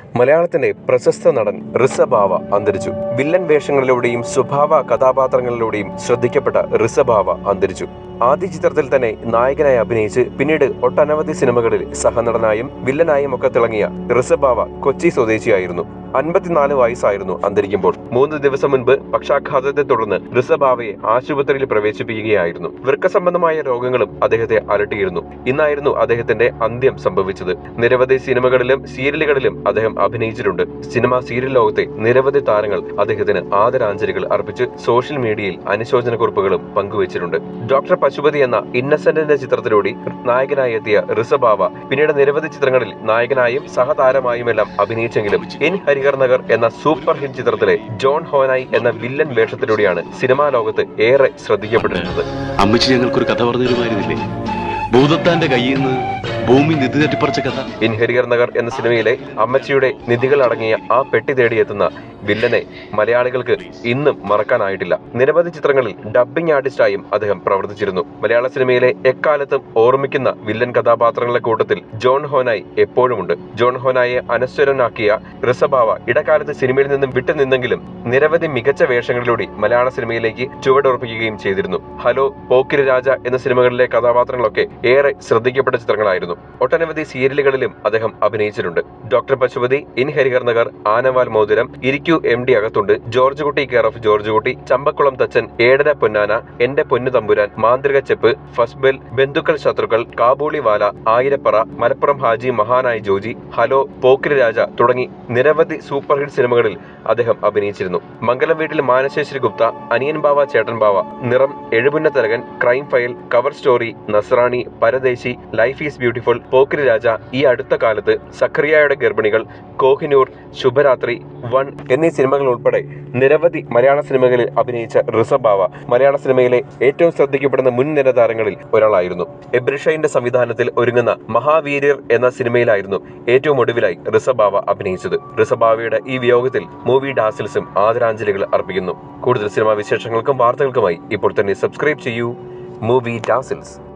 മലയാളത്തിന്റെ പ്രശസ്ത നടൻ ഋഷഭാവ അന്തരിച്ചു വില്ലൻ വേഷങ്ങളിലൂടെയും സ്വഭാവ കഥാപാത്രങ്ങളിലൂടെയും ശ്രദ്ധിക്കപ്പെട്ട ഋഷഭാവ അന്തരിച്ചു ആദ്യ ചിത്രത്തിൽ തന്നെ നായകനായി അഭിനയിച്ച് പിന്നീട് ഒട്ടനവധി സിനിമകളിൽ സഹനടനായും വില്ലനായും ഒക്കെ തിളങ്ങിയ ഋഷഭാവ കൊച്ചി സ്വദേശിയായിരുന്നു അൻപത്തിനാല് വയസ്സായിരുന്നു അന്തരിക്കുമ്പോൾ മൂന്ന് ദിവസം മുൻപ് പക്ഷാഘാതത്തെ തുടർന്ന് ഋഷഭാവയെ ആശുപത്രിയിൽ പ്രവേശിപ്പിക്കുകയായിരുന്നു വൃക്ക സംബന്ധമായ രോഗങ്ങളും അദ്ദേഹത്തെ അലട്ടിയിരുന്നു ഇന്നായിരുന്നു അദ്ദേഹത്തിന്റെ അന്ത്യം സംഭവിച്ചത് നിരവധി സിനിമകളിലും സീരിയലുകളിലും അദ്ദേഹം അഭിനയിച്ചിട്ടുണ്ട് സിനിമ സീരിയൽ ലോകത്തെ നിരവധി താരങ്ങൾ അദ്ദേഹത്തിന് ആദരാഞ്ജലികൾ അർപ്പിച്ച് സോഷ്യൽ മീഡിയയിൽ അനുശോചന കുറിപ്പുകളും പങ്കുവച്ചിട്ടുണ്ട് ഡോക്ടർ പശുപതി എന്ന ഇന്നസെന്റിന്റെ ചിത്രത്തിലൂടെ നായകനായി എത്തിയ ഋഷഭാവ പിന്നീട് നിരവധി ചിത്രങ്ങളിൽ നായകനായും സഹതാരമായുമെല്ലാം അഭിനയിച്ചെങ്കിലും ഇൻ ഹരിഹർ നഗർ എന്ന സൂപ്പർ ഹിറ്റ് ചിത്രത്തിലെ ജോൺ ഹോനായി എന്ന വില്ലൻ വേഷത്തിലൂടെയാണ് സിനിമാ ലോകത്ത് ഏറെ ശ്രദ്ധിക്കപ്പെട്ടിരുന്നത് അമ്മച്ചി ഞങ്ങൾക്കൊരു കഥ പറഞ്ഞു തരുമായിരുന്നില്ലേ ഭൂതത്താന്റെ കയ്യിൽ നിന്ന് ഭൂമി നിധി തട്ടിപ്പറിച്ച കഥ ഇൻ ഹരിഹർ നഗർ എന്ന സിനിമയിലെ അമ്മച്ചിയുടെ നിധികൾ അടങ്ങിയ ആ പെട്ടി തേടിയെത്തുന്ന വില്ലനെ മലയാളികൾക്ക് ഇന്നും മറക്കാനായിട്ടില്ല നിരവധി ചിത്രങ്ങളിൽ ഡബ്ബിംഗ് ആർട്ടിസ്റ്റായും അദ്ദേഹം പ്രവർത്തിച്ചിരുന്നു മലയാള സിനിമയിലെ എക്കാലത്തും ഓർമ്മിക്കുന്ന വില്ലൻ കഥാപാത്രങ്ങളുടെ കൂട്ടത്തിൽ ജോൺ ഹോനായി എപ്പോഴുമുണ്ട് ജോൺ ഹോനായെ അനശ്വരനാക്കിയ ഋഷഭാവ ഇടക്കാലത്ത് സിനിമയിൽ നിന്നും വിട്ടുനിന്നെങ്കിലും നിരവധി മികച്ച വേഷങ്ങളിലൂടെ മലയാള സിനിമയിലേക്ക് ചുവടുറപ്പിക്കുകയും ചെയ്തിരുന്നു ഹലോ പോക്കിരി രാജ എന്ന സിനിമകളിലെ കഥാപാത്രങ്ങളൊക്കെ ഏറെ ശ്രദ്ധിക്കപ്പെട്ട ചിത്രങ്ങളായിരുന്നു ഒട്ടനവധി സീരിയലുകളിലും അദ്ദേഹം അഭിനയിച്ചിട്ടുണ്ട് doctor Pashupathi in Harihar Nagar Aanaval Mothiram Irikku M D Akathundu George Kutty care of George Kutty Champakulam തച്ചൻ ഏഴര പൊന്നാന എന്റെ പൊന്നു തമ്പുരാൻ മാന്ത്രിക ചെപ്പ് ഫസ്ബെൽ ബന്ധുക്കൾ ശത്രുക്കൾ കാബൂളി വാല ആയിരപ്പറ മലപ്പുറം ഹാജി മഹാനായ ജോജി ഹലോ പോക്കിരി രാജ തുടങ്ങി നിരവധി സൂപ്പർ ഹിറ്റ് സിനിമകളിൽ അദ്ദേഹം അഭിനയിച്ചിരുന്നു മംഗലം വീട്ടിൽ മാനശേശ്വരി ഗുപ്ത അനിയൻ ബാവ Chettan Bava Niram Ezhupunna Tharakan crime file cover story Nasrani Paradesi life is beautiful Pokkiri Raja ഈ അടുത്ത കാലത്ത് സഖറിയയുടെ ഗർഭിണികൾ കോഹിനൂർ ശുഭരാത്രി വൺ എന്നീ സിനിമകൾ ഉൾപ്പെടെ നിരവധി മലയാള സിനിമകളിൽ അഭിനയിച്ച ഋഷഭാവ മലയാള സിനിമയിലെ ഏറ്റവും ശ്രദ്ധിക്കപ്പെടുന്ന മുൻനിര താരങ്ങളിൽ ഒരാളായിരുന്നു എബ്രിഷൈന്റെ സംവിധാനത്തിൽ ഒരുങ്ങുന്ന മഹാവീര്യർ എന്ന സിനിമയിലായിരുന്നു ഏറ്റവും ഒടുവിലായി ഋഷഭാവ അഭിനയിച്ചത് ഋഷഭാവയുടെ ഈ വിയോഗത്തിൽ മൂവി ഡാസിൽസും ആദരാഞ്ജലികൾ അർപ്പിക്കുന്നു കൂടുതൽ സിനിമാ വിശേഷങ്ങൾക്കും വാർത്തകൾക്കുമായി ഇപ്പോൾ തന്നെ സബ്സ്ക്രൈബ് ചെയ്യൂ മൂവി ഡാസിൽസ്